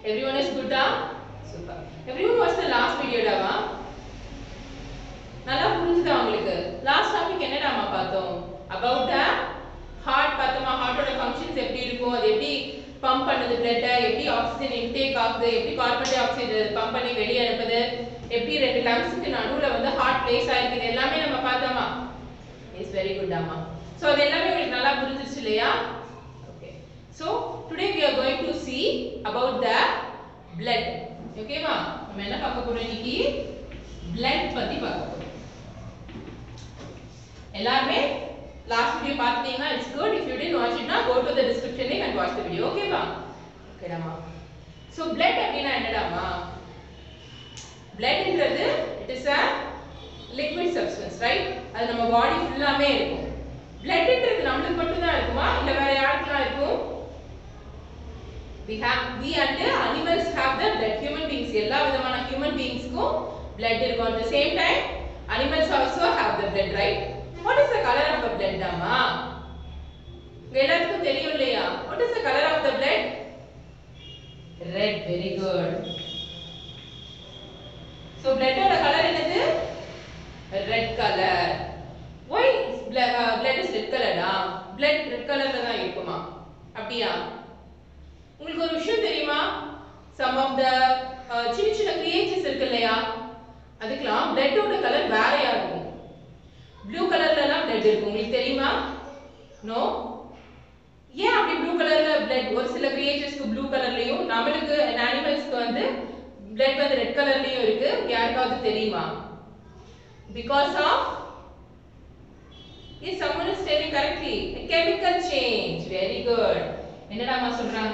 Everyone is good ah? Super. Everyone watched the last video டாவா நல்லா புரிஞ்சுதா உங்களுக்கு last topic என்னடாமா பார்த்தோம் அபவுட் த ஹார்ட் பார்த்தோமா ஹார்ட்டோட ஃபங்க்ஷன்ஸ் எப்படி இருக்கும் அது எப்படி பம்ப் பண்ணுது பிளட்டை எப்படி ஆக்சிஜன் இன்டேக் ஆகுது எப்படி கார்பன் டை ஆக்சைடு பம்ப் பண்ணி வெளியே அனுப்புது எப்படி ரெண்டு லங்ஸுக்கு நடுவுல வந்து ஹார்ட் பிளேஸ் ஆயிருக்கு இது எல்லாமே நம்ம பார்த்தோமா இஸ் வெரி குட் அம்மா ஸோ அது எல்லாமே உங்களுக்கு நல்லா புரிஞ்சிருச்சு இல்லையா okay so today we are going to see about the blood ஓகேவா நம்ம என்ன பார்க்க போறோம் இன்னைக்கு blood பத்தி பார்க்க போறோம் எல்லாருமே லாஸ்ட் வீடியோ பார்த்துட்டீங்கன்னா it's good if you did watch இட்னா go to the description link and watch the video ஓகேவா ஓகேடாமா ஸோ பிளட் அப்படின்னா என்னடாமா பிளட்ன்றது it is a liquid substance right அது நம்ம பாடி ஃபுல்லாமே இருக்கும் பிளட்ன்றது நம்மளுக்கு மட்டும் தான் இருக்குமா இல்ல வேற யாருக்கெல்லாம் இருக்கும் we have we and the animals have the blood human beings எல்லா விதமான human beings-க்கும் blood இருக்கும் at the same time animals also have the blood right what is the color of the blood அம்மா உங்க எல்லாத்துக்கும் தெரியும் இல்லையா what is the color of the blood red very good so blood ஓட colour என்னது red color why is blood, uh, blood is red color ஆ blood red colorல தான் இருக்குமா அப்படியா உங்களுக்கு ஒரு விஷயம் தெரியுமா சம் ஆஃப் த சின்ன சின்ன கிரியேச்சர்ஸ் இருக்கு இல்லையா அதுக்கெல்லாம் பிளட்டோட கலர் வேறையா இருக்கும் ப்ளூ கலர்லலாம் பிளட் இருக்கும் உங்களுக்கு தெரியுமா நோ ஏன் அப்படி ப்ளூ கலர்ல பிளட் ஒரு சில கிரியேச்சர்ஸ்க்கு ப்ளூ கலர்லயும் நம்மளுக்கு அனிமல்ஸ்க்கு வந்து பிளட் வந்து ரெட் கலர்லயும் இருக்கு யாருக்காவது தெரியுமா because of Yes, someone is telling correctly. A chemical change. Very good. என்னடாமா சொல்றாங்க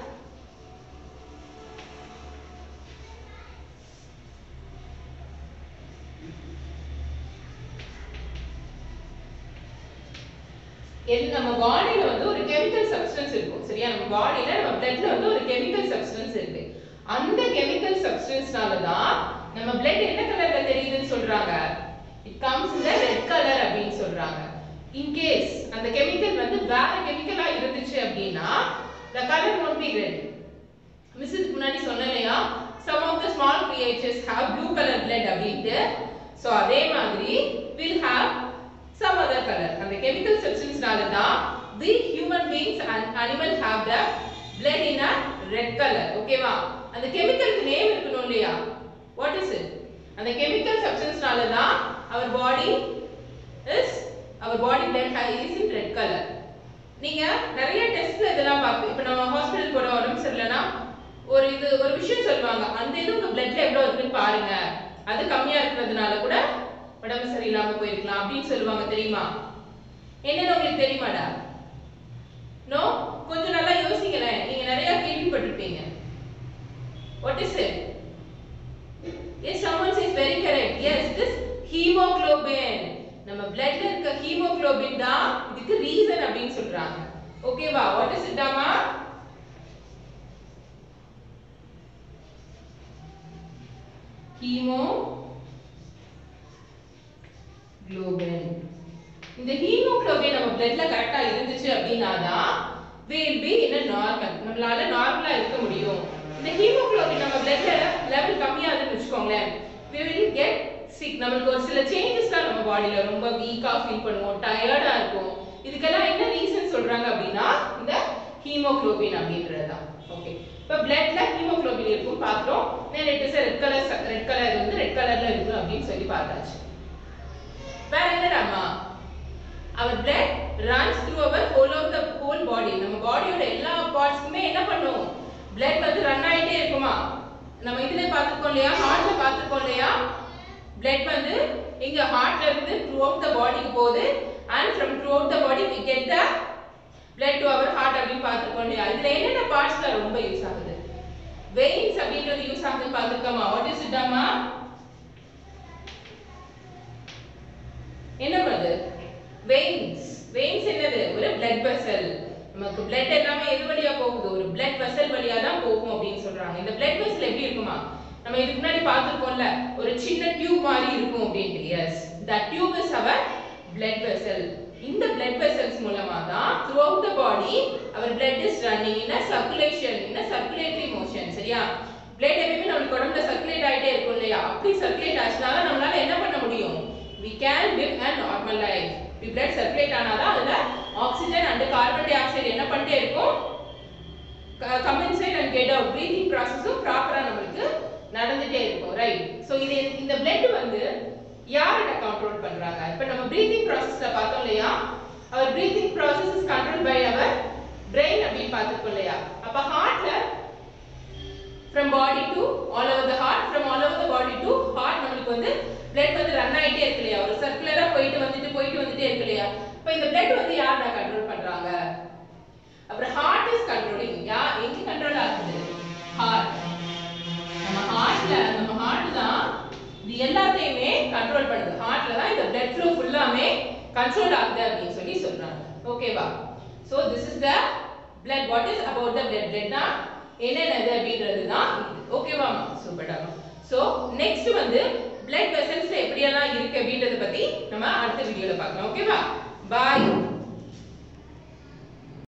எல் நம்ம பாடியில வந்து ஒரு கெமிக்கல் சப்ஸ்டன்ஸ் இருக்கும் சரியா நம்ம பாடியில நம்ம பிளட்ல வந்து ஒரு கெமிக்கல் சப்ஸ்டன்ஸ் இருக்கு அந்த கெமிக்கல் சப்ஸ்டன்ஸ்னால தான் நம்ம பிளட் என்ன கலர்ல தெரியுதுன்னு சொல்றாங்க இட் கம்ஸ் இந்த ரெட் கலர் அப்படின்னு சொல்றாங்க இன் கேஸ் அந்த கெமிக்கல் வந்து வேற கெமிக்கலா இருந்துச்சு அப்படின்னா the color won't be red miss இதுக்கு முன்னாடி சொன்னேன் இல்லையா some of the small creatures have blue color blood அப்படின்ட்டு so அதே மாதிரி will have some other color அந்த chemical substanceனால தான் we human beings and animal have the blood in a red color ஓகேவா அந்த கெமிக்கலுக்கு நேம் இருக்கணும் இல்லையா what is it அந்த chemical substanceனால தான் our body is our body blood is in red color நீங்க நிறைய டெஸ்ட்ல இதெல்லாம் பார்த்து இப்போ நம்ம ஹாஸ்பிடல் போற உடம்பு சரியில்லைன்னா ஒரு இது ஒரு விஷயம் சொல்லுவாங்க அந்த இது உங்க பிளட்ல எவ்வளவு இருக்குன்னு பாருங்க அது கம்மியா இருக்கிறதுனால கூட உடம்பு சரியில்லாம போயிருக்கலாம் அப்படின்னு சொல்லுவாங்க தெரியுமா என்னன்னு உங்களுக்கு தெரியுமாடா நோ கொஞ்சம் நல்லா யோசிங்களேன் நீங்க நிறைய கேள்விப்பட்டிருப்பீங்க what is it yes someone says very correct yes this hemoglobin நம்ம பிளட்ல இருக்க ஹீமோகுளோபின் தான் இதுக்கு ரீசன் அப்படின்னு சொல்றாங்க ஓகேவா வாட் இஸ் இட் ஆமா ஹீமோ குளோபின் இந்த ஹீமோகுளோபின் நம்ம பிளட்ல கரெக்டா இருந்துச்சு அப்படின்னா தான் will be in a normal நம்மளால நார்மலா இருக்க முடியும் இந்த ஹீமோகுளோபின் நம்ம பிளட்ல லெவல் கம்மியாகுதுன்னு வச்சுக்கோங்களேன் we will get சிக் நம்மளுக்கு ஒரு சில சேஞ்சஸ்லாம் நம்ம பாடியில ரொம்ப வீக்கா ஃபீல் பண்ணுவோம் டயர்டா இருக்கும் இதுக்கெல்லாம் என்ன ரீசன் சொல்றாங்க அப்படின்னா இந்த ஹீமோகுளோபின் அப்படின்றது தான் ஓகே இப்போ பிளட்ல ஹீமோகுளோபின் இருக்கும் பார்த்தோம் then it is red colour red colour வந்து ரெட் கலர்ல இருக்கு அப்படின்னு சொல்லி பார்த்தாச்சு வேற என்னடாமா our blood runs through our whole of the whole body நம்ம பாடியோட எல்லா பார்ட்ஸ்க்குமே என்ன பண்ணும் பிளட் வந்து ரன் ஆயிட்டே இருக்குமா நம்ம இதுல பார்த்துருக்கோம் இல்லையா ஹார்ட்ல பார்த்துருக்கோம் இல்லையா blood வந்து இங்க ஹார்ட்ல இருந்து த்ரூ அவுட் த பாடிக்கு போகுது and from throughout the body we get the blood to our heart அப்படின்னு பார்த்துருக்கோம் இல்லையா இதுல என்னென்ன பார்ட்ஸ்ல ரொம்ப யூஸ் ஆகுது வெயின்ஸ் அப்படின்றது யூஸ் ஆகுதுன்னு பார்த்துருக்கோமா வாட் இஸ் இட் அம்மா என்ன அது வெயின்ஸ் வெயின்ஸ் என்னது ஒரு blood vessel நமக்கு blood எல்லாமே எது வழியா போகுது ஒரு blood vessel வழியா தான் போகும் அப்படின்னு சொல்றாங்க இந்த blood vessel எப்படி இருக்குமா நம்ம இதுக்கு முன்னாடி பார்த்துருக்கோம்ல ஒரு சின்ன டியூப் மாதிரி இருக்கும் அப்படின்ட்டு yes the tube is our blood vessel இந்த blood vessels மூலமா தான் throughout the body our blood is running in a circulation in a circulatory motion சரி சரியா பிளட் எப்பயுமே நம்மளுக்கு உடம்புல சர்க்குலேட் ஆயிட்டே இருக்கும் இல்லையா அப்படி சர்க்குலேட் ஆச்சுனா தான் நம்மளால என்ன பண்ண முடியும் we can live a normal life இப்படி blood circulate ஆனாதான் அதுல oxygen and carbon dioxide என்ன பண்ணிட்டே இருக்கும் come inside and get out breathing ப்ராசஸும் ப்ராப்பரா நம்மளுக்கு நடந்துட்டே இருக்கும் ரைட் ஸோ இது இந்த blood வந்து யார்கிட்ட கண்ட்ரோல் பண்றாங்க இப்போ நம்ம ப்ரீதிங் ப்ராசஸ்ல பார்த்தோம் இல்லையா our breathing process is control by our brain அப்படின்னு பார்த்துருக்கோம் இல்லையா அப்ப ஹார்ட்ல from body to all over the heart from all over the body to heart நம்மளுக்கு வந்து blood வந்து ரன் ஆயிட்டே இருக்கு இல்லையா ஒரு சர்க்குலரா போயிட்டு வந்துட்டு போயிட்டு வந்துட்டே இருக்கு இல்லையா இப்போ இந்த blood வந்து யார்டா கண்ட்ரோல் பண்றாங்க அப்புறம் ஹார்ட் இஸ் கண்ட்ரோலிங் யா எங்க கண்ட்ரோல் ஆகுது ஹார்ட் நம்ம ஹார்ட்ல நம்ம ஹார்ட் தான் இது எல்லாத்தையுமே கண்ட்ரோல் பண்ணுது ஹார்ட்ல தான் இந்த blood flow ஃபுல்லாமே கண்ட்ரோல் ஆகுது அப்படின்னு சொல்லி சொல்றாங்க ஓகேவா so this is the blood what is about the blood bloodனா என்னென்னது அப்படின்றது தான் ஓகேவா சூப்பர்டா சோ நெக்ஸ்ட் வந்து blood vesselsல எப்படியெல்லாம் இருக்கு அப்படின்றத பத்தி நம்ம அடுத்த வீடியோல பார்க்கலாம் ஓகேவா பாய்